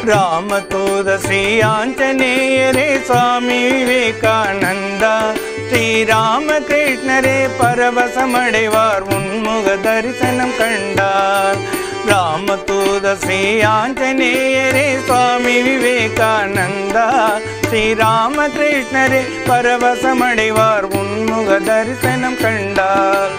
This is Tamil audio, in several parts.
ರಾಮತೂದ ಶ್ರೀ ಆಂಜನೇಯರೇ ಸ್ವಾಮಿ ವಿವೇಕಾನಂದ ஸ்ரீராமகிருஷ்ணரே பரவசமடைவார் உன்முக தரிசனம் கண்டார் ராமதூத ஸ்ரீ ஆஞ்சநேயரே சுவாமி விவேகானந்தா ஸ்ரீராமகிருஷ்ணரே பரவசமடைவார் உன்முக தரிசனம் கண்டார்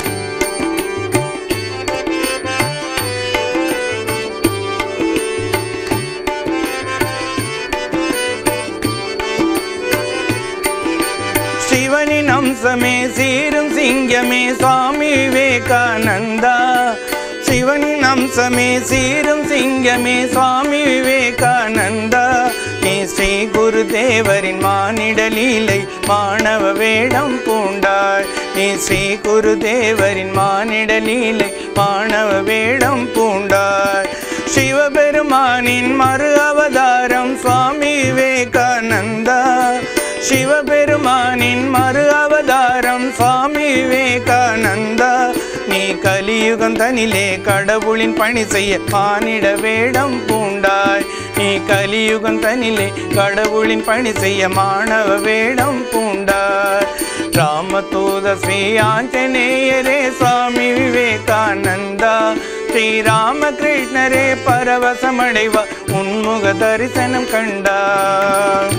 சிவனின் அம்சமே சீரும் சிங்கமே சுவாமி விவேகானந்தா சிவனின் அம்சமே சீரும் சிங்கமே சுவாமி விவேகானந்தா நீ ஸ்ரீ குருதேவரின் மானிட லீலை மாணவ வேடம் பூண்டாய் நீ ஸ்ரீ குருதேவரின் மானிட லீலை மாணவ வேடம் பூண்டாய் சிவபெருமானின் மறு அவதாரம் சுவாமி விவேகானந்தா சிவபெருமானின் மறு அவதாரம் சுவாமி விவேகானந்தா நீ கலியுகம் தனிலே கடவுளின் பணி செய்ய மானிட வேடம் பூண்டாய் நீ கலியுகம் தனிலே கடவுளின் பணி செய்ய மாணவ வேடம் பூண்டாய் ராமதூத ஸ்ரீ ஆஞ்சநேயரே சுவாமி விவேகானந்தா ஸ்ரீராமகிருஷ்ணரே பரவசமடைவ உன்முக தரிசனம் கண்டார்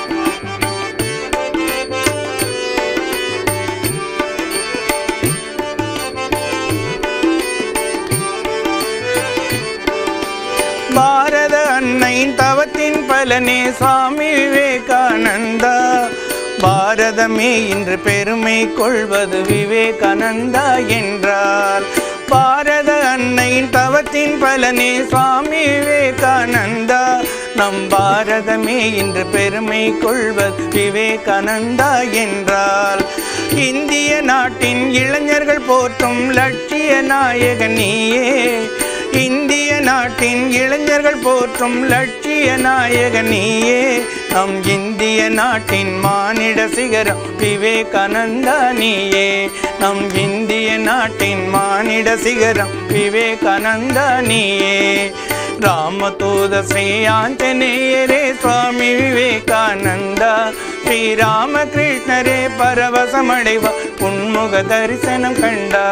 பாரத அன்னையின் தவத்தின் பலனே சுவாமி விவேகானந்தா பாரதமே இன்று பெருமை கொள்வது விவேகானந்தா என்றார் பாரத அன்னையின் தவத்தின் பலனே சுவாமி விவேகானந்தா நம் பாரதமே இன்று பெருமை கொள்வது விவேகானந்தா என்றால் இந்திய நாட்டின் இளைஞர்கள் போற்றும் லட்சிய நாயகன் நீயே இந்திய நாட்டின் இளைஞர்கள் போற்றும் லட்சிய நாயகன் நீயே நம் இந்திய நாட்டின் மானிட சிகரம் விவேகானந்தா நீயே நம் இந்திய நாட்டின் மானிட சிகரம் விவேகானந்தா நீயே ராமதூத ஸ்ரீ ஆஞ்சநேயரே சுவாமி விவேகானந்தா ஸ்ரீராமகிருஷ்ணரே பரவசமடைவ உன்முக தரிசனம் கண்டா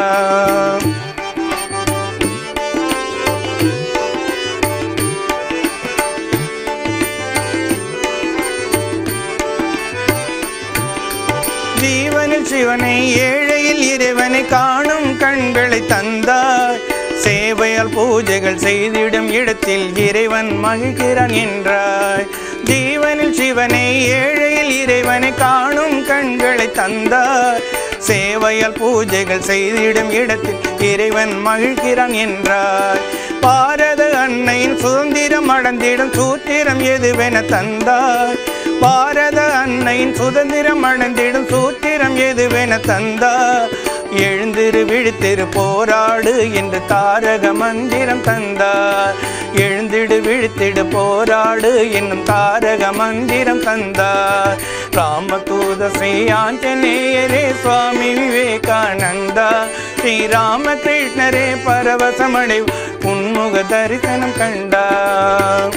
ஜீவனில் சிவனை ஏழையில் இறைவனை காணும் கண்களை தந்தாய் சேவையால் பூஜைகள் செய்திடும் இடத்தில் இறைவன் மகிழ்கிறான் என்றாய் ஜீவனில் சிவனை ஏழையில் இறைவனை காணும் கண்களை தந்தாய் சேவையால் பூஜைகள் செய்திடும் இடத்தில் இறைவன் மகிழ்கிறான் என்றாய் பாரத அன்னையின் சுதந்திரம் அடைந்திடும் சூத்திரம் எதுவென தந்தாய் பாரத அன்னையின் சுதந்திரம் அடைந்திடும் சூத்திரம் எதுவென தந்தார் எழுந்திரு விழித்திரு போராடு என்று தாரக மந்திரம் தந்தார் எழுந்திடு விழித்திடு போராடு என்னும் தாரக மந்திரம் தந்தார் ராமதூத ஸ்ரீ ஆஞ்சநேயரே சுவாமி விவேகானந்தா ஸ்ரீ ராமகிருஷ்ணரே பரவசமடை உன்முக தரிசனம் கண்டார்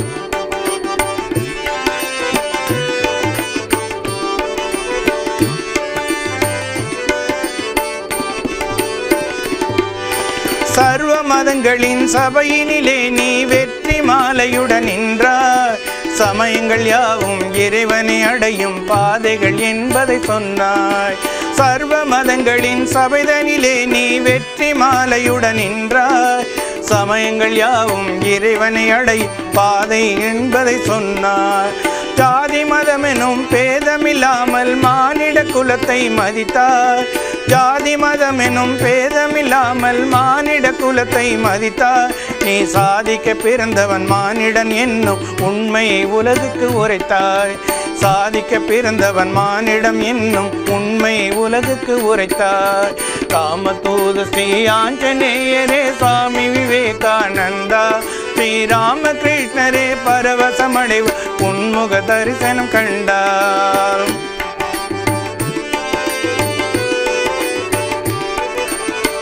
சர்வ மதங்களின் சபையினிலே நீ வெற்றி மாலையுடன் நின்றாய் சமயங்கள் யாவும் இறைவனை அடையும் பாதைகள் என்பதை சொன்னாய் சர்வ மதங்களின் சபைதனிலே நீ வெற்றி மாலையுடன் நின்றாய் சமயங்கள் யாவும் இறைவனை அடை பாதை என்பதை சொன்னார் ஜாதி மதமெனும் பேதமில்லாமல் மானிட குலத்தை மதித்தார் ஜாதி மதமெனும் பேதமில்லாமல் மானிட குலத்தை மதித்தார் நீ சாதிக்க பிறந்தவன் மானிடன் என்னும் உண்மையை உலகுக்கு உரைத்தாய் சாதிக்க பிறந்தவன் மானிடம் என்னும் உண்மையை உலகுக்கு உரைத்தாய் காமதூத ஸ்ரீ ஆஞ்சநேயரே சுவாமி விவேகானந்தா ஸ்ரீ ராமகிருஷ்ணரே பரவசமடைவு உன்முக தரிசனம் கண்டார்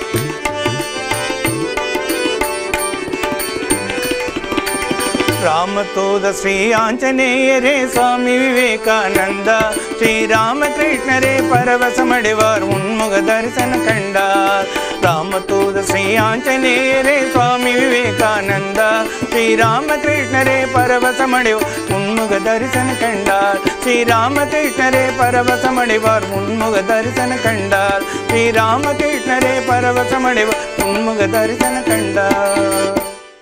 ராம ರಾಮತೋದ ಶ್ರೀ ಆಂಜನೇಯರೇ ಸ್ವಾಮಿ ವಿವೇಕಾನಂದ ಶ್ರೀರಾಮಕೃಷ್ಣರೇ ಪರವಶ ಮಡೆವಾರ್ ಉನ್ಮುಖ ದರ್ಶನ ಕಂಡಾರ್ ರಾಮತೋದ ಶ್ರೀ ಆಂಜನೇಯರೇ ಸ್ವಾಮಿ ವಿವೇಕಾನಂದ ಶ್ರೀರಾಮಕೃಷ್ಣರೇ ಪರವಶ ಮಡೆವ ಉನ್ಮುಖ ದರ್ಶನ ಕಂಡಾರ್ ಶ್ರೀರಾಮಕೃಷ್ಣರೇ ಪರವಶ ಮಡೆವಾರ್ ಉನ್ಮುಖ ದರ್ಶನ ಕಂಡಾರ್ ಶ್ರೀರಾಮಕೃಷ್ಣರೇ ಪರವಶ ಮಡೆವ ಉನ್ಮುಖ ದರ್ಶನ ಕಂಡಾರ್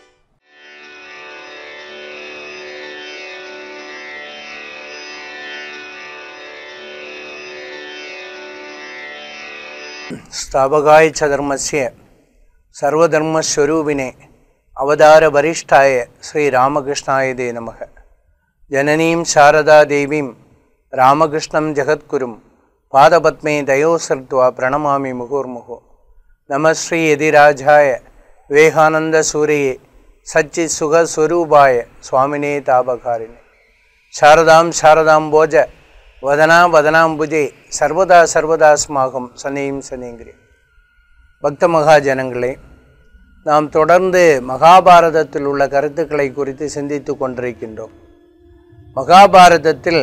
स्थापकाय च धर्मस्य सर्वधर्मस्वरूपिणे अवतारवरिष्ठाय श्रीरामकृष्णाय ते नमः जननीं शारदादेवीं रामकृष्णं जगद्गुरुं पादपद्मे दयोसर्त्वा प्रणमामि मुहुर्मुहुः नमः श्रीयतिराजाय विवेकानन्दसूर्ये सच्चित्सुखस्वरूपाय स्वामिने तापकारिणे शारदां शारदां भोज வதனா வதனாம்புஜே சர்வதா சர்வதாஸ்மாகும் சனியும் சனிங்கிரி பக்த மகாஜனங்களே நாம் தொடர்ந்து மகாபாரதத்தில் உள்ள கருத்துக்களை குறித்து சிந்தித்து கொண்டிருக்கின்றோம் மகாபாரதத்தில்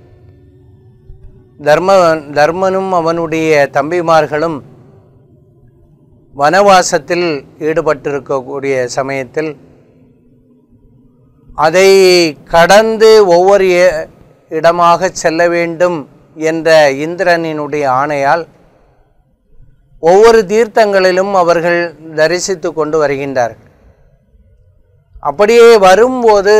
தர்ம தர்மனும் அவனுடைய தம்பிமார்களும் வனவாசத்தில் ஈடுபட்டிருக்கக்கூடிய சமயத்தில் அதை கடந்து ஒவ்வொரு ஏ- இடமாக செல்ல வேண்டும் என்ற இந்திரனினுடைய ஆணையால் ஒவ்வொரு தீர்த்தங்களிலும் அவர்கள் தரிசித்து கொண்டு வருகின்றார்கள் அப்படியே வரும்போது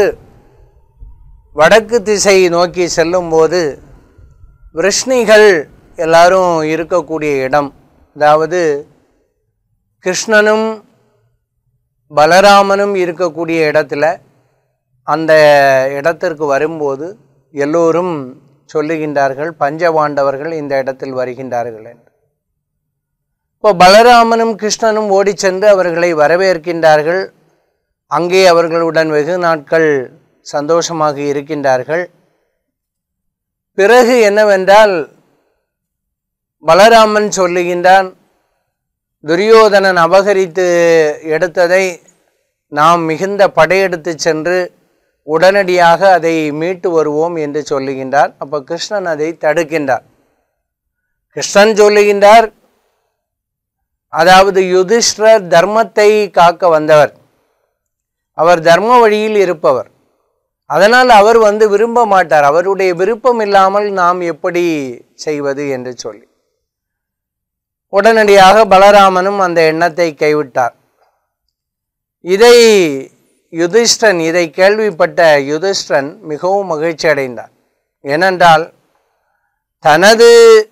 வடக்கு திசை நோக்கி செல்லும்போது விருஷ்ணிகள் எல்லாரும் இருக்கக்கூடிய இடம் அதாவது கிருஷ்ணனும் பலராமனும் இருக்கக்கூடிய இடத்துல அந்த இடத்திற்கு வரும்போது எல்லோரும் சொல்லுகின்றார்கள் பஞ்சபாண்டவர்கள் இந்த இடத்தில் வருகின்றார்கள் என்று இப்போ பலராமனும் கிருஷ்ணனும் ஓடிச் சென்று அவர்களை வரவேற்கின்றார்கள் அங்கே அவர்களுடன் வெகு நாட்கள் சந்தோஷமாக இருக்கின்றார்கள் பிறகு என்னவென்றால் பலராமன் சொல்லுகின்றான் துரியோதனன் அபகரித்து எடுத்ததை நாம் மிகுந்த படையெடுத்து சென்று உடனடியாக அதை மீட்டு வருவோம் என்று சொல்லுகின்றார் அப்போ கிருஷ்ணன் அதை தடுக்கின்றார் கிருஷ்ணன் சொல்லுகின்றார் அதாவது யுதிஷ்டர் தர்மத்தை காக்க வந்தவர் அவர் தர்ம வழியில் இருப்பவர் அதனால் அவர் வந்து விரும்ப மாட்டார் அவருடைய விருப்பம் இல்லாமல் நாம் எப்படி செய்வது என்று சொல்லி உடனடியாக பலராமனும் அந்த எண்ணத்தை கைவிட்டார் இதை யுதிஷ்டன் இதை கேள்விப்பட்ட யுதிஷ்டன் மிகவும் மகிழ்ச்சி அடைந்தார் ஏனென்றால் தனது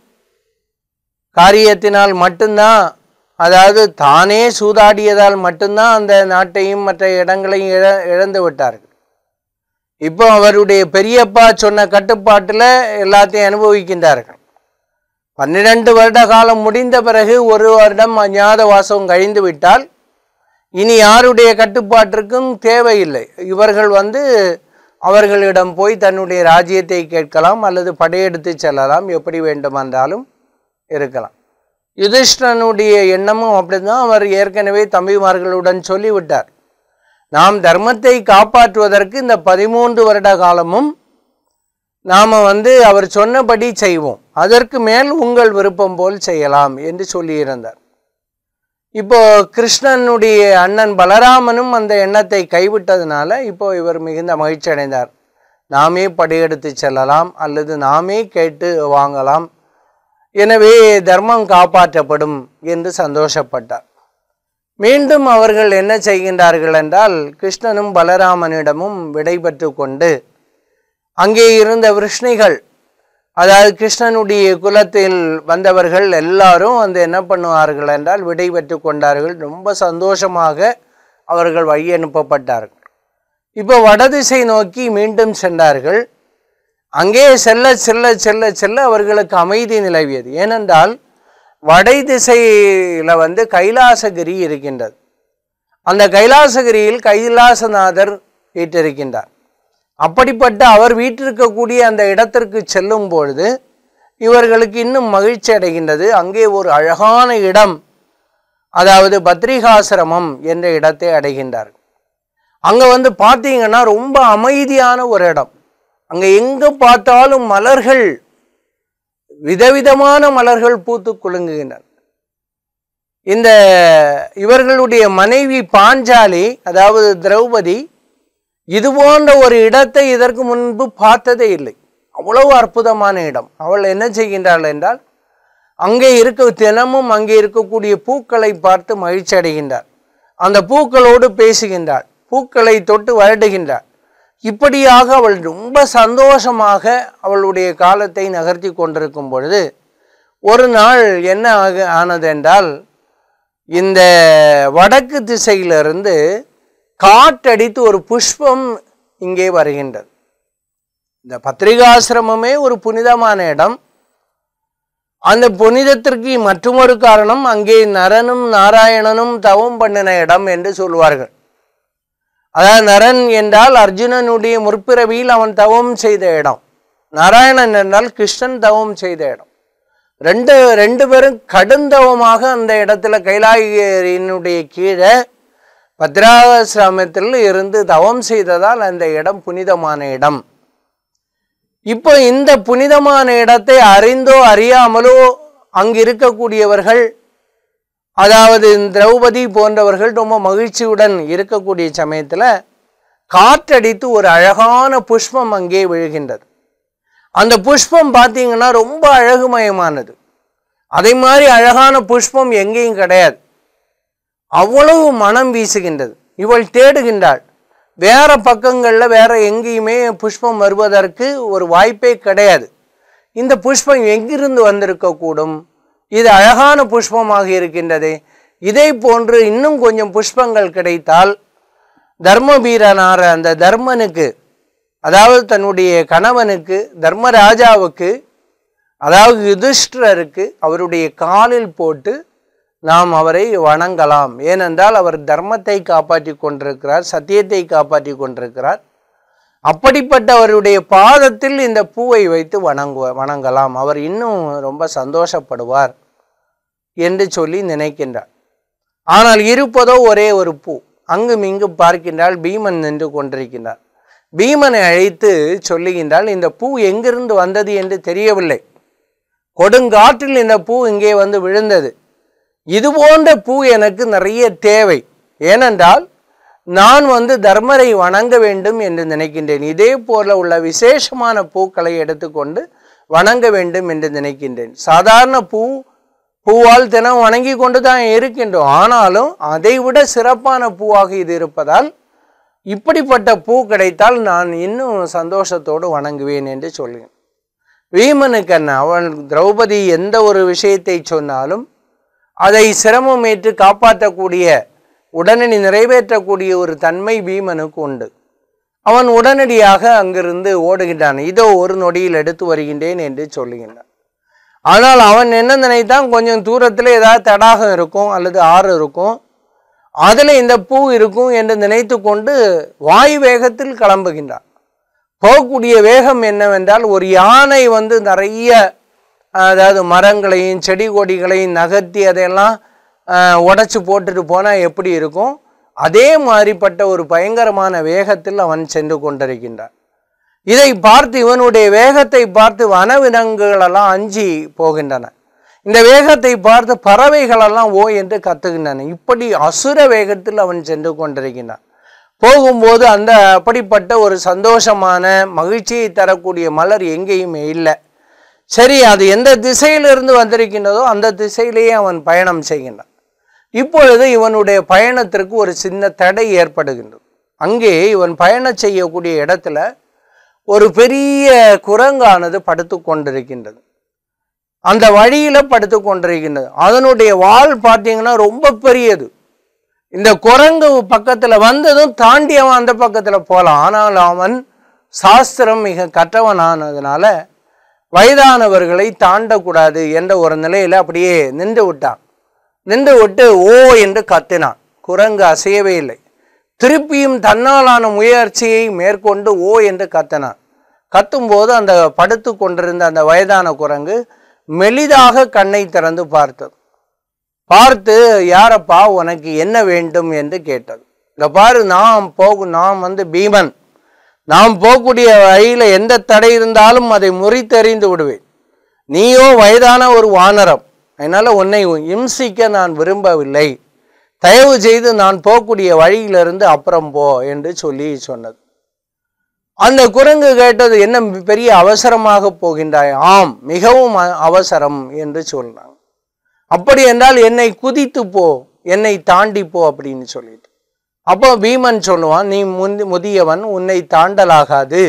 காரியத்தினால் மட்டும்தான் அதாவது தானே சூதாடியதால் மட்டும்தான் அந்த நாட்டையும் மற்ற இடங்களையும் இழ இழந்து விட்டார்கள் இப்போ அவருடைய பெரியப்பா சொன்ன கட்டுப்பாட்டில் எல்லாத்தையும் அனுபவிக்கின்றார்கள் பன்னிரண்டு வருட காலம் முடிந்த பிறகு ஒரு வருடம் அஞ்ஞாத வாசம் கழிந்து விட்டால் இனி யாருடைய கட்டுப்பாட்டிற்கும் தேவையில்லை இவர்கள் வந்து அவர்களிடம் போய் தன்னுடைய ராஜ்யத்தை கேட்கலாம் அல்லது படையெடுத்து செல்லலாம் எப்படி வேண்டுமென்றாலும் இருக்கலாம் யுதிஷ்டனுடைய எண்ணமும் அப்படிதான் அவர் ஏற்கனவே தம்பிமார்களுடன் சொல்லிவிட்டார் நாம் தர்மத்தை காப்பாற்றுவதற்கு இந்த பதிமூன்று வருட காலமும் நாம் வந்து அவர் சொன்னபடி செய்வோம் அதற்கு மேல் உங்கள் விருப்பம் போல் செய்யலாம் என்று சொல்லியிருந்தார் இப்போ கிருஷ்ணனுடைய அண்ணன் பலராமனும் அந்த எண்ணத்தை கைவிட்டதுனால இப்போ இவர் மிகுந்த மகிழ்ச்சி அடைந்தார் நாமே படையெடுத்து செல்லலாம் அல்லது நாமே கேட்டு வாங்கலாம் எனவே தர்மம் காப்பாற்றப்படும் என்று சந்தோஷப்பட்டார் மீண்டும் அவர்கள் என்ன செய்கின்றார்கள் என்றால் கிருஷ்ணனும் பலராமனிடமும் விடைபெற்று கொண்டு அங்கே இருந்த விருஷ்ணிகள் அதாவது கிருஷ்ணனுடைய குலத்தில் வந்தவர்கள் எல்லாரும் வந்து என்ன பண்ணுவார்கள் என்றால் விடை பெற்று கொண்டார்கள் ரொம்ப சந்தோஷமாக அவர்கள் வழி அனுப்பப்பட்டார்கள் இப்போ வடதிசை நோக்கி மீண்டும் சென்றார்கள் அங்கே செல்ல செல்ல செல்ல செல்ல அவர்களுக்கு அமைதி நிலவியது ஏனென்றால் வடை திசையில் வந்து கைலாசகிரி இருக்கின்றது அந்த கைலாசகிரியில் கைலாசநாதர் வீட்டிருக்கின்றார் அப்படிப்பட்ட அவர் வீட்டிருக்கக்கூடிய அந்த இடத்திற்கு செல்லும் பொழுது இவர்களுக்கு இன்னும் மகிழ்ச்சி அடைகின்றது அங்கே ஒரு அழகான இடம் அதாவது பத்ரிகாசிரமம் என்ற இடத்தை அடைகின்றார்கள் அங்கே வந்து பார்த்தீங்கன்னா ரொம்ப அமைதியான ஒரு இடம் அங்கே எங்கே பார்த்தாலும் மலர்கள் விதவிதமான மலர்கள் பூத்து குலுங்குகின்றன இந்த இவர்களுடைய மனைவி பாஞ்சாலி அதாவது திரௌபதி இது போன்ற ஒரு இடத்தை இதற்கு முன்பு பார்த்ததே இல்லை அவ்வளவு அற்புதமான இடம் அவள் என்ன செய்கின்றாள் என்றால் அங்கே இருக்க தினமும் அங்கே இருக்கக்கூடிய பூக்களை பார்த்து மகிழ்ச்சி அடைகின்றார் அந்த பூக்களோடு பேசுகின்றாள் பூக்களை தொட்டு வருடுகின்றாள் இப்படியாக அவள் ரொம்ப சந்தோஷமாக அவளுடைய காலத்தை நகர்த்தி கொண்டிருக்கும் பொழுது ஒரு நாள் என்ன ஆக ஆனதென்றால் இந்த வடக்கு திசையிலிருந்து காற்றடித்து ஒரு புஷ்பம் இங்கே வருகின்றது இந்த பத்திரிகாசிரமமே ஒரு புனிதமான இடம் அந்த புனிதத்திற்கு மற்றொரு காரணம் அங்கே நரனும் நாராயணனும் தவம் பண்ணின இடம் என்று சொல்வார்கள் அதாவது நரன் என்றால் அர்ஜுனனுடைய முற்பிறவியில் அவன் தவம் செய்த இடம் நாராயணன் என்றால் கிருஷ்ணன் தவம் செய்த இடம் ரெண்டு ரெண்டு பேரும் கடுந்தவமாக அந்த இடத்துல கைலாயினுடைய கீழே பத்ராசிரமத்தில் இருந்து தவம் செய்ததால் அந்த இடம் புனிதமான இடம் இப்போ இந்த புனிதமான இடத்தை அறிந்தோ அறியாமலோ அங்கு இருக்கக்கூடியவர்கள் அதாவது திரௌபதி போன்றவர்கள் ரொம்ப மகிழ்ச்சியுடன் இருக்கக்கூடிய சமயத்தில் காற்றடித்து ஒரு அழகான புஷ்பம் அங்கே விழுகின்றது அந்த புஷ்பம் பார்த்தீங்கன்னா ரொம்ப அழகுமயமானது அதே மாதிரி அழகான புஷ்பம் எங்கேயும் கிடையாது அவ்வளவு மனம் வீசுகின்றது இவள் தேடுகின்றாள் வேற பக்கங்களில் வேற எங்கேயுமே புஷ்பம் வருவதற்கு ஒரு வாய்ப்பே கிடையாது இந்த புஷ்பம் எங்கிருந்து வந்திருக்கக்கூடும் இது அழகான புஷ்பமாக இருக்கின்றது இதே போன்று இன்னும் கொஞ்சம் புஷ்பங்கள் கிடைத்தால் தர்மபீரனார அந்த தர்மனுக்கு அதாவது தன்னுடைய கணவனுக்கு தர்மராஜாவுக்கு அதாவது யுதிஷ்டருக்கு அவருடைய காலில் போட்டு நாம் அவரை வணங்கலாம் ஏனென்றால் அவர் தர்மத்தை காப்பாற்றி கொண்டிருக்கிறார் சத்தியத்தை காப்பாற்றி கொண்டிருக்கிறார் அப்படிப்பட்ட அவருடைய பாதத்தில் இந்த பூவை வைத்து வணங்கு வணங்கலாம் அவர் இன்னும் ரொம்ப சந்தோஷப்படுவார் என்று சொல்லி நினைக்கின்றார் ஆனால் இருப்பதோ ஒரே ஒரு பூ அங்கும் இங்கும் பார்க்கின்றால் பீமன் நின்று கொண்டிருக்கின்றார் பீமனை அழைத்து சொல்லுகின்றால் இந்த பூ எங்கிருந்து வந்தது என்று தெரியவில்லை கொடுங்காற்றில் இந்த பூ இங்கே வந்து விழுந்தது இது போன்ற பூ எனக்கு நிறைய தேவை ஏனென்றால் நான் வந்து தர்மரை வணங்க வேண்டும் என்று நினைக்கின்றேன் இதே போல உள்ள விசேஷமான பூக்களை எடுத்துக்கொண்டு வணங்க வேண்டும் என்று நினைக்கின்றேன் சாதாரண பூ பூவால் தினம் வணங்கி கொண்டு தான் இருக்கின்றோம் ஆனாலும் அதைவிட சிறப்பான பூவாக இது இருப்பதால் இப்படிப்பட்ட பூ கிடைத்தால் நான் இன்னும் சந்தோஷத்தோடு வணங்குவேன் என்று சொல்லுவேன் வீமனுக்கு என்ன அவன் திரௌபதி எந்த ஒரு விஷயத்தை சொன்னாலும் அதை சிரமம் ஏற்று காப்பாற்றக்கூடிய உடனடி நிறைவேற்றக்கூடிய ஒரு தன்மை பீமனுக்கு உண்டு அவன் உடனடியாக அங்கிருந்து ஓடுகின்றான் இதோ ஒரு நொடியில் எடுத்து வருகின்றேன் என்று சொல்லுகின்றான் ஆனால் அவன் என்ன நினைத்தான் கொஞ்சம் தூரத்தில் ஏதாவது தடாகம் இருக்கும் அல்லது ஆறு இருக்கும் அதில் இந்த பூ இருக்கும் என்று நினைத்து கொண்டு வாயு வேகத்தில் கிளம்புகின்றான் போகக்கூடிய வேகம் என்னவென்றால் ஒரு யானை வந்து நிறைய அதாவது மரங்களையும் செடி கொடிகளையும் நகர்த்தி அதையெல்லாம் உடச்சி போட்டுட்டு போனால் எப்படி இருக்கும் அதே மாதிரிப்பட்ட ஒரு பயங்கரமான வேகத்தில் அவன் சென்று கொண்டிருக்கின்றான் இதை பார்த்து இவனுடைய வேகத்தை பார்த்து வனவிலங்குகளெல்லாம் அஞ்சி போகின்றன இந்த வேகத்தை பார்த்து பறவைகளெல்லாம் ஓ என்று கத்துகின்றன இப்படி அசுர வேகத்தில் அவன் சென்று கொண்டிருக்கின்றான் போகும்போது அந்த அப்படிப்பட்ட ஒரு சந்தோஷமான மகிழ்ச்சியை தரக்கூடிய மலர் எங்கேயுமே இல்லை சரி அது எந்த திசையிலிருந்து வந்திருக்கின்றதோ அந்த திசையிலேயே அவன் பயணம் செய்கின்றான் இப்பொழுது இவனுடைய பயணத்திற்கு ஒரு சின்ன தடை ஏற்படுகின்றது அங்கே இவன் பயணம் செய்யக்கூடிய இடத்துல ஒரு பெரிய குரங்கானது படுத்து கொண்டிருக்கின்றது அந்த வழியில படுத்து கொண்டிருக்கின்றது அதனுடைய வால் பார்த்தீங்கன்னா ரொம்ப பெரியது இந்த குரங்கு பக்கத்துல வந்ததும் தாண்டி அவன் அந்த பக்கத்துல போகலாம் ஆனால் அவன் சாஸ்திரம் மிக கற்றவனானதுனால வயதானவர்களை தாண்டக்கூடாது என்ற ஒரு நிலையில அப்படியே நின்று விட்டான் நின்று விட்டு ஓ என்று கத்தினான் குரங்கு அசையவே இல்லை திருப்பியும் தன்னாலான முயற்சியை மேற்கொண்டு ஓ என்று கத்தினான் கத்தும்போது அந்த படுத்து கொண்டிருந்த அந்த வயதான குரங்கு மெலிதாக கண்ணை திறந்து பார்த்தது பார்த்து யாரப்பா உனக்கு என்ன வேண்டும் என்று கேட்டது இங்க பாரு நாம் போகும் நாம் வந்து பீமன் நாம் போகக்கூடிய வழியில எந்த தடை இருந்தாலும் அதை முறித்தெறிந்து விடுவேன் நீயோ வயதான ஒரு வானரம் அதனால உன்னை இம்சிக்க நான் விரும்பவில்லை தயவு செய்து நான் போகக்கூடிய வழியிலிருந்து அப்புறம் போ என்று சொல்லி சொன்னது அந்த குரங்கு கேட்டது என்ன பெரிய அவசரமாக போகின்றாய் ஆம் மிகவும் அ- அவசரம் என்று சொன்னாங்க அப்படி என்றால் என்னை குதித்து போ என்னை தாண்டி போ அப்படின்னு சொல்லிட்டு அப்போ பீமன் சொல்லுவான் நீ முந்தி முதியவன் உன்னை தாண்டலாகாது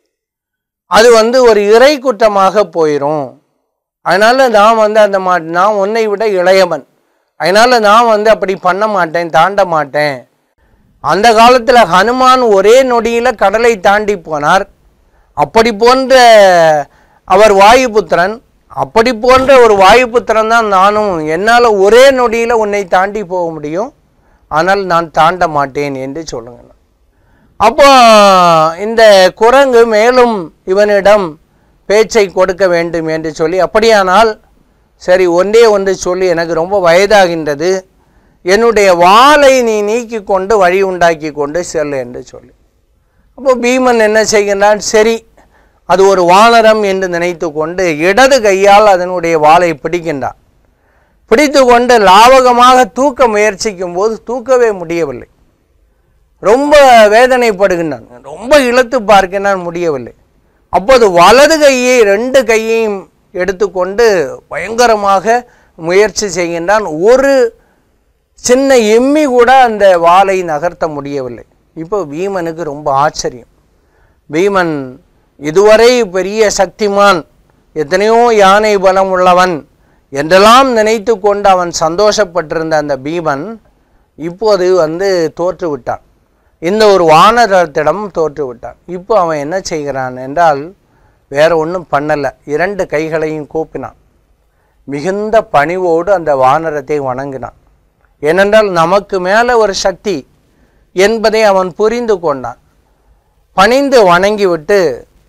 அது வந்து ஒரு இறை குற்றமாக போயிடும் அதனால நான் வந்து அந்த மா நான் உன்னை விட இளையவன் அதனால நான் வந்து அப்படி பண்ண மாட்டேன் தாண்ட மாட்டேன் அந்த காலத்தில் ஹனுமான் ஒரே நொடியில கடலை தாண்டி போனார் அப்படி போன்ற அவர் வாயுபுத்திரன் அப்படி போன்ற ஒரு வாயுபுத்திரன் தான் நானும் என்னால் ஒரே நொடியில உன்னை தாண்டி போக முடியும் ஆனால் நான் தாண்ட மாட்டேன் என்று சொல்லுங்க அப்போ இந்த குரங்கு மேலும் இவனிடம் பேச்சை கொடுக்க வேண்டும் என்று சொல்லி அப்படியானால் சரி ஒன்றே ஒன்று சொல்லி எனக்கு ரொம்ப வயதாகின்றது என்னுடைய வாளை நீ நீக்கி கொண்டு வழி உண்டாக்கி கொண்டு செல் என்று சொல்லி அப்போ பீமன் என்ன செய்கின்றான் சரி அது ஒரு வானரம் என்று நினைத்து கொண்டு இடது கையால் அதனுடைய வாளை பிடிக்கின்றான் பிடித்து கொண்டு லாவகமாக தூக்க முயற்சிக்கும் போது தூக்கவே முடியவில்லை ரொம்ப வேதனைப்படுகின்றான் ரொம்ப இழுத்து பார்க்கின்றான் முடியவில்லை அப்போது வலது கையை ரெண்டு கையையும் எடுத்துக்கொண்டு பயங்கரமாக முயற்சி செய்கின்றான் ஒரு சின்ன எம்மி கூட அந்த வாளை நகர்த்த முடியவில்லை இப்போ பீமனுக்கு ரொம்ப ஆச்சரியம் பீமன் இதுவரை பெரிய சக்திமான் எத்தனையோ யானை பலம் உள்ளவன் என்றெல்லாம் நினைத்து கொண்டு அவன் சந்தோஷப்பட்டிருந்த அந்த பீமன் இப்போது வந்து தோற்று விட்டான் இந்த ஒரு வானரத்திடம் தோற்று விட்டான் இப்போ அவன் என்ன செய்கிறான் என்றால் வேற ஒன்றும் பண்ணலை இரண்டு கைகளையும் கூப்பினான் மிகுந்த பணிவோடு அந்த வானரத்தை வணங்கினான் ஏனென்றால் நமக்கு மேலே ஒரு சக்தி என்பதை அவன் புரிந்து கொண்டான் பணிந்து வணங்கிவிட்டு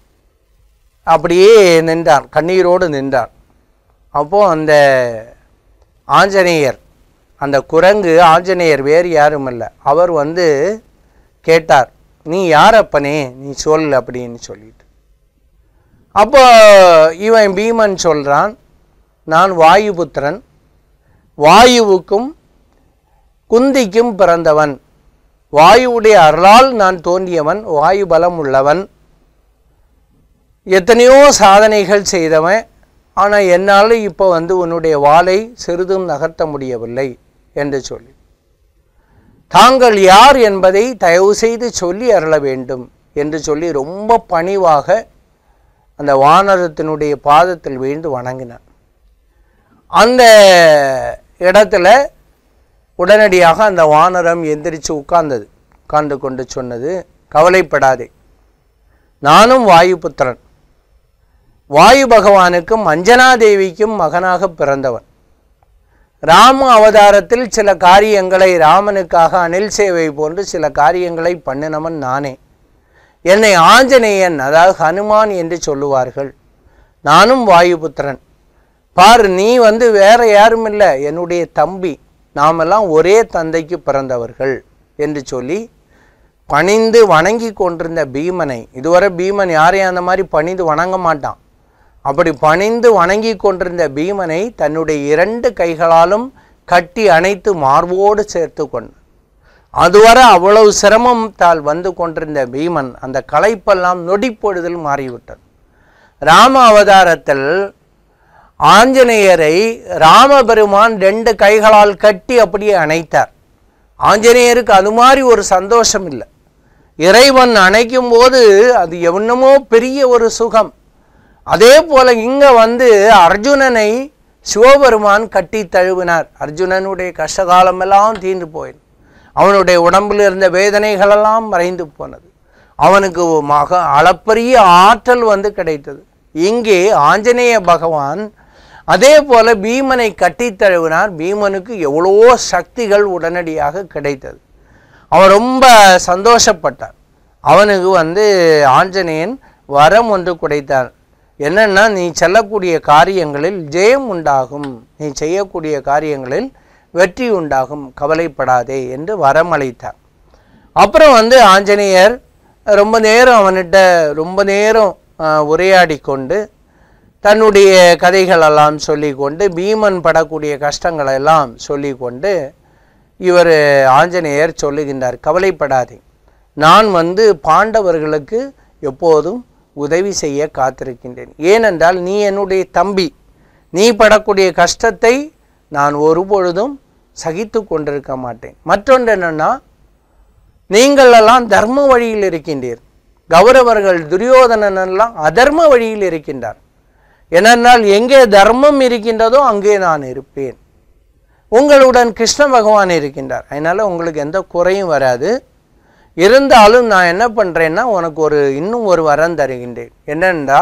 அப்படியே நின்றான் கண்ணீரோடு நின்றான் அப்போ அந்த ஆஞ்சநேயர் அந்த குரங்கு ஆஞ்சநேயர் வேறு யாரும் இல்லை அவர் வந்து கேட்டார் நீ யார் அப்பனே நீ சொல் அப்படின்னு சொல்லிட்டு அப்போ இவன் பீமன் சொல்றான் நான் வாயுபுத்திரன் வாயுவுக்கும் குந்திக்கும் பிறந்தவன் வாயுவுடைய அருளால் நான் தோன்றியவன் வாயு பலம் உள்ளவன் எத்தனையோ சாதனைகள் செய்தவன் ஆனால் என்னால் இப்போ வந்து உன்னுடைய வாளை சிறிதும் நகர்த்த முடியவில்லை என்று சொல்லி தாங்கள் யார் என்பதை தயவு செய்து சொல்லி அருள வேண்டும் என்று சொல்லி ரொம்ப பணிவாக அந்த வானரத்தினுடைய பாதத்தில் வீழ்ந்து வணங்கினான் அந்த இடத்துல உடனடியாக அந்த வானரம் எந்திரிச்சு உட்கார்ந்தது உட்கார்ந்து கொண்டு சொன்னது கவலைப்படாதே நானும் வாயுபுத்திரன் வாயு பகவானுக்கும் அஞ்சனா தேவிக்கும் மகனாக பிறந்தவன் ராம அவதாரத்தில் சில காரியங்களை ராமனுக்காக அனில் சேவை போன்று சில காரியங்களை பண்ணினவன் நானே என்னை ஆஞ்சநேயன் அதாவது ஹனுமான் என்று சொல்லுவார்கள் நானும் வாயுபுத்திரன் பார் நீ வந்து வேற யாரும் இல்லை என்னுடைய தம்பி நாமெல்லாம் ஒரே தந்தைக்கு பிறந்தவர்கள் என்று சொல்லி பணிந்து வணங்கி கொண்டிருந்த பீமனை இதுவரை பீமன் யாரையும் அந்த மாதிரி பணிந்து வணங்க மாட்டான் அப்படி பணிந்து வணங்கி கொண்டிருந்த பீமனை தன்னுடைய இரண்டு கைகளாலும் கட்டி அணைத்து மார்போடு சேர்த்து கொண்டான் அதுவரை அவ்வளவு சிரமம் தால் வந்து கொண்டிருந்த பீமன் அந்த களைப்பெல்லாம் நொடிப்பொழுதில் மாறிவிட்டது ராம அவதாரத்தில் ஆஞ்சநேயரை ராமபெருமான் ரெண்டு கைகளால் கட்டி அப்படியே அணைத்தார் ஆஞ்சநேயருக்கு அது மாதிரி ஒரு சந்தோஷம் இல்லை இறைவன் அணைக்கும் போது அது என்னமோ பெரிய ஒரு சுகம் அதே போல இங்க வந்து அர்ஜுனனை சிவபெருமான் கட்டி தழுவினார் அர்ஜுனனுடைய கஷ்டகாலமெல்லாம் தீர்ந்து போயிடும் அவனுடைய உடம்பில் இருந்த வேதனைகளெல்லாம் மறைந்து போனது அவனுக்கு மக அளப்பரிய ஆற்றல் வந்து கிடைத்தது இங்கே ஆஞ்சநேய பகவான் அதே போல பீமனை கட்டித் தழுவினார் பீமனுக்கு எவ்வளவோ சக்திகள் உடனடியாக கிடைத்தது அவன் ரொம்ப சந்தோஷப்பட்டான் அவனுக்கு வந்து ஆஞ்சநேயன் வரம் ஒன்று குடைத்தார் என்னன்னா நீ செல்லக்கூடிய காரியங்களில் ஜெயம் உண்டாகும் நீ செய்யக்கூடிய காரியங்களில் வெற்றி உண்டாகும் கவலைப்படாதே என்று வரம் அளித்தார் அப்புறம் வந்து ஆஞ்சநேயர் ரொம்ப நேரம் அவன்கிட்ட ரொம்ப நேரம் ஆஹ், உரையாடி கொண்டு தன்னுடைய கதைகளெல்லாம் சொல்லிக்கொண்டு பீமன் படக்கூடிய கஷ்டங்களை எல்லாம் சொல்லிக்கொண்டு இவர் ஆஞ்சநேயர் சொல்லுகின்றார் கவலைப்படாதே நான் வந்து பாண்டவர்களுக்கு எப்போதும் உதவி செய்ய காத்திருக்கின்றேன் ஏனென்றால் நீ என்னுடைய தம்பி நீ படக்கூடிய கஷ்டத்தை நான் ஒருபொழுதும் சகித்து கொண்டிருக்க மாட்டேன் மற்றொன்று என்னன்னா நீங்கள் எல்லாம் தர்ம வழியில் இருக்கின்றீர் கௌரவர்கள் துரியோதனன் எல்லாம் அதர்ம வழியில் இருக்கின்றார் ஏனென்றால் எங்கே தர்மம் இருக்கின்றதோ அங்கே நான் இருப்பேன் உங்களுடன் கிருஷ்ண பகவான் இருக்கின்றார் அதனால உங்களுக்கு எந்த குறையும் வராது இருந்தாலும் நான் என்ன பண்ணுறேன்னா உனக்கு ஒரு இன்னும் ஒரு வரம் தருகின்றேன் என்னென்னா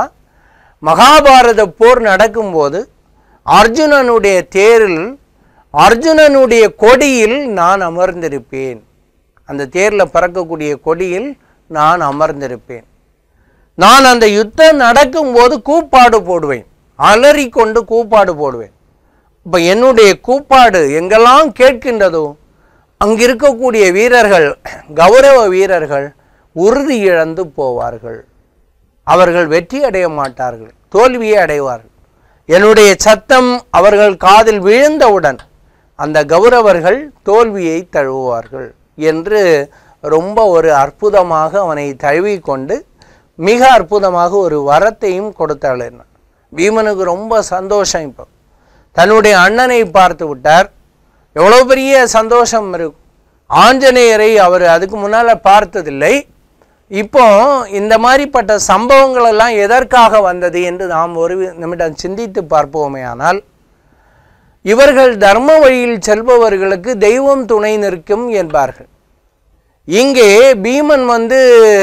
மகாபாரத போர் நடக்கும்போது அர்ஜுனனுடைய தேரில் அர்ஜுனனுடைய கொடியில் நான் அமர்ந்திருப்பேன் அந்த தேரில் பறக்கக்கூடிய கொடியில் நான் அமர்ந்திருப்பேன் நான் அந்த யுத்தம் நடக்கும்போது கூப்பாடு போடுவேன் அலறிக்கொண்டு கூப்பாடு போடுவேன் இப்போ என்னுடைய கூப்பாடு எங்கெல்லாம் கேட்கின்றதோ அங்க இருக்கக்கூடிய வீரர்கள் கௌரவ வீரர்கள் உறுதி இழந்து போவார்கள் அவர்கள் வெற்றி அடைய மாட்டார்கள் தோல்வியை அடைவார்கள் என்னுடைய சத்தம் அவர்கள் காதில் விழுந்தவுடன் அந்த கௌரவர்கள் தோல்வியை தழுவுவார்கள் என்று ரொம்ப ஒரு அற்புதமாக அவனை தழுவிக்கொண்டு மிக அற்புதமாக ஒரு வரத்தையும் கொடுத்தாள் பீமனுக்கு ரொம்ப சந்தோஷம் இப்போ தன்னுடைய அண்ணனை பார்த்து விட்டார் எவ்வளோ பெரிய சந்தோஷம் இருக்கும் ஆஞ்சநேயரை அவர் அதுக்கு முன்னால் பார்த்ததில்லை இப்போ இந்த மாதிரிப்பட்ட சம்பவங்கள் எல்லாம் எதற்காக வந்தது என்று நாம் ஒரு நிமிடம் சிந்தித்து பார்ப்போமே ஆனால் இவர்கள் தர்ம வழியில் செல்பவர்களுக்கு தெய்வம் துணை நிற்கும் என்பார்கள் இங்கே பீமன் வந்து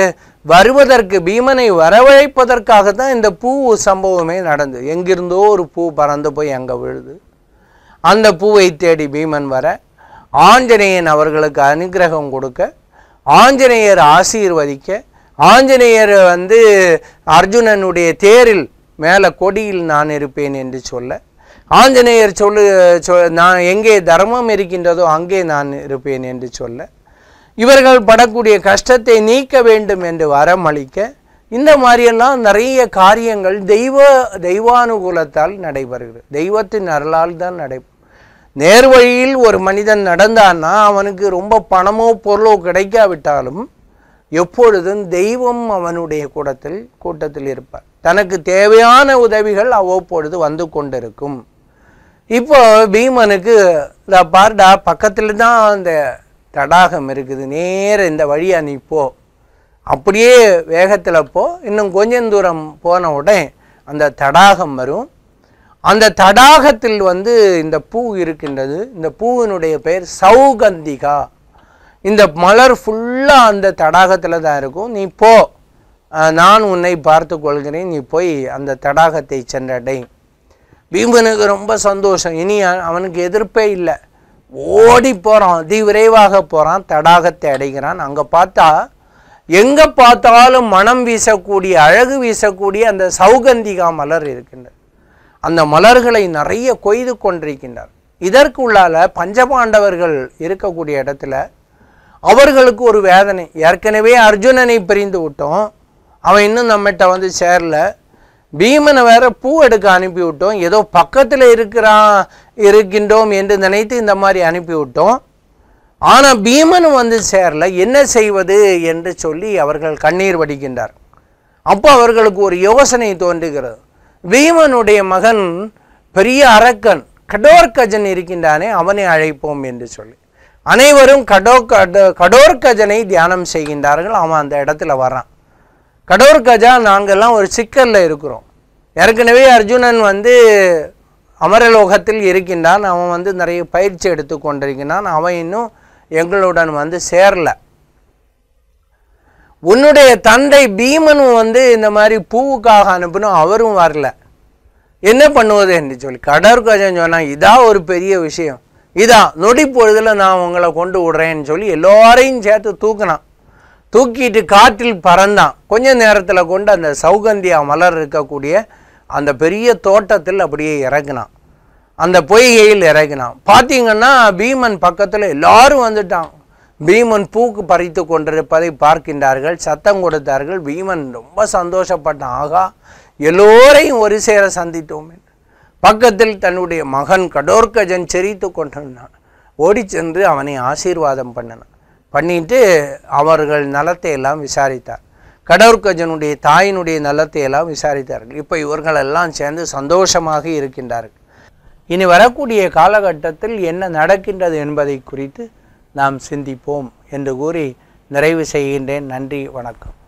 வருவதற்கு பீமனை வரவழைப்பதற்காக தான் இந்த பூ சம்பவமே நடந்தது எங்கிருந்தோ ஒரு பூ பறந்து போய் அங்கே விழுது அந்த பூவை தேடி பீமன் வர ஆஞ்சநேயன் அவர்களுக்கு அனுக்கிரகம் கொடுக்க ஆஞ்சநேயர் ஆசீர்வதிக்க ஆஞ்சநேயர் வந்து அர்ஜுனனுடைய தேரில் மேலே கொடியில் நான் இருப்பேன் என்று சொல்ல ஆஞ்சநேயர் சொல்லு சொ நான் எங்கே தர்மம் இருக்கின்றதோ அங்கே நான் இருப்பேன் என்று சொல்ல இவர்கள் படக்கூடிய கஷ்டத்தை நீக்க வேண்டும் என்று வரம் அளிக்க இந்த மாதிரியெல்லாம் நிறைய காரியங்கள் தெய்வ தெய்வானுகூலத்தால் நடைபெறுகிறது தெய்வத்தின் அருளால் தான் நடை நேர்வழியில் ஒரு மனிதன் நடந்தான்னா அவனுக்கு ரொம்ப பணமோ பொருளோ கிடைக்காவிட்டாலும் எப்பொழுதும் தெய்வம் அவனுடைய கூடத்தில் கூட்டத்தில் இருப்பார் தனக்கு தேவையான உதவிகள் அவ்வப்பொழுது வந்து கொண்டிருக்கும் இப்போ பீமனுக்கு இந்த பார்டா பக்கத்தில் தான் அந்த தடாகம் இருக்குது நேர இந்த வழியா நீ போ அப்படியே வேகத்தில் போ இன்னும் கொஞ்சம் தூரம் போன உடனே அந்த தடாகம் வரும் அந்த தடாகத்தில் வந்து இந்த பூ இருக்கின்றது இந்த பூவினுடைய பெயர் சௌகந்திகா இந்த மலர் ஃபுல்லாக அந்த தடாகத்தில் தான் இருக்கும் நீ போ அஹ், நான் உன்னை பார்த்து கொள்கிறேன் நீ போய் அந்த தடாகத்தை சென்றடை பீமனுக்கு ரொம்ப சந்தோஷம் இனி அ- அவனுக்கு எதிர்ப்பே இல்லை ஓடி போகிறான் அதி விரைவாக போகிறான் தடாகத்தை அடைகிறான் அங்கே பார்த்தா எங்கே பார்த்தாலும் மனம் வீசக்கூடிய அழகு வீசக்கூடிய அந்த சௌகந்திகா மலர் இருக்கின்றது அந்த மலர்களை நிறைய கொய்து கொண்டிருக்கின்றார் இதற்கு உள்ளால பஞ்சபாண்டவர்கள் இருக்கக்கூடிய இடத்துல அவர்களுக்கு ஒரு வேதனை ஏற்கனவே அர்ஜுனனை பிரிந்து விட்டோம் அவன் இன்னும் நம்மகிட்ட வந்து சேரல பீமனை வேற பூ எடுக்க அனுப்பி விட்டோம் ஏதோ பக்கத்தில் இருக்கிறான் இருக்கின்றோம் என்று நினைத்து இந்த மாதிரி அனுப்பி விட்டோம் ஆனால் பீமனும் வந்து சேரல என்ன செய்வது என்று சொல்லி அவர்கள் கண்ணீர் வடிக்கின்றார் அப்போ அவர்களுக்கு ஒரு யோசனை தோன்றுகிறது பீமனுடைய மகன் பெரிய அரக்கன் கடோர்கஜன் இருக்கின்றானே அவனை அழைப்போம் என்று சொல்லி அனைவரும் கடோ கட கடோர்கஜனை தியானம் செய்கின்றார்கள் அவன் அந்த இடத்துல வரான் கடோர்கஜா நாங்கள்லாம் ஒரு சிக்கலில் இருக்கிறோம் ஏற்கனவே அர்ஜுனன் வந்து அமரலோகத்தில் இருக்கின்றான் அவன் வந்து நிறைய பயிற்சி எடுத்து கொண்டிருக்கிறான் அவன் இன்னும் எங்களுடன் வந்து சேரல உன்னுடைய தந்தை பீமனும் வந்து இந்த மாதிரி பூவுக்காக அனுப்பணும் அவரும் வரல என்ன பண்ணுவது என்று சொல்லி கடற்கஜன் சொன்னான் இதா ஒரு பெரிய விஷயம் இதா நொடி பொழுதுல நான் உங்களை கொண்டு விடுறேன்னு சொல்லி எல்லாரையும் சேர்த்து தூக்கினான் தூக்கிட்டு காற்றில் பறந்தான் கொஞ்ச நேரத்தில் கொண்டு அந்த சௌகந்தியா மலர் இருக்கக்கூடிய அந்த பெரிய தோட்டத்தில் அப்படியே இறக்குனான் அந்த பொய்கையில் இறக்கினான் பார்த்தீங்கன்னா பீமன் பக்கத்தில் எல்லாரும் வந்துட்டான் பீமன் பூக்கு பறித்து கொண்டிருப்பதை பார்க்கின்றார்கள் சத்தம் கொடுத்தார்கள் பீமன் ரொம்ப சந்தோஷப்பட்டான் ஆகா எல்லோரையும் ஒரு சேர சந்தித்தோம் என்று. பக்கத்தில் தன்னுடைய மகன் கடோர்கஜன் செறித்து கொண்டிருந்தான் ஓடி சென்று அவனை ஆசீர்வாதம் பண்ணினான் பண்ணிட்டு அவர்கள் நலத்தை எல்லாம் விசாரித்தார் கடோர்கஜனுடைய தாயினுடைய நலத்தை எல்லாம் விசாரித்தார்கள் இப்போ இவர்கள் எல்லாம் சேர்ந்து சந்தோஷமாக இருக்கின்றார்கள் இனி வரக்கூடிய காலகட்டத்தில் என்ன நடக்கின்றது என்பதை குறித்து நாம் சிந்திப்போம் என்று கூறி நிறைவு செய்கின்றேன் நன்றி வணக்கம்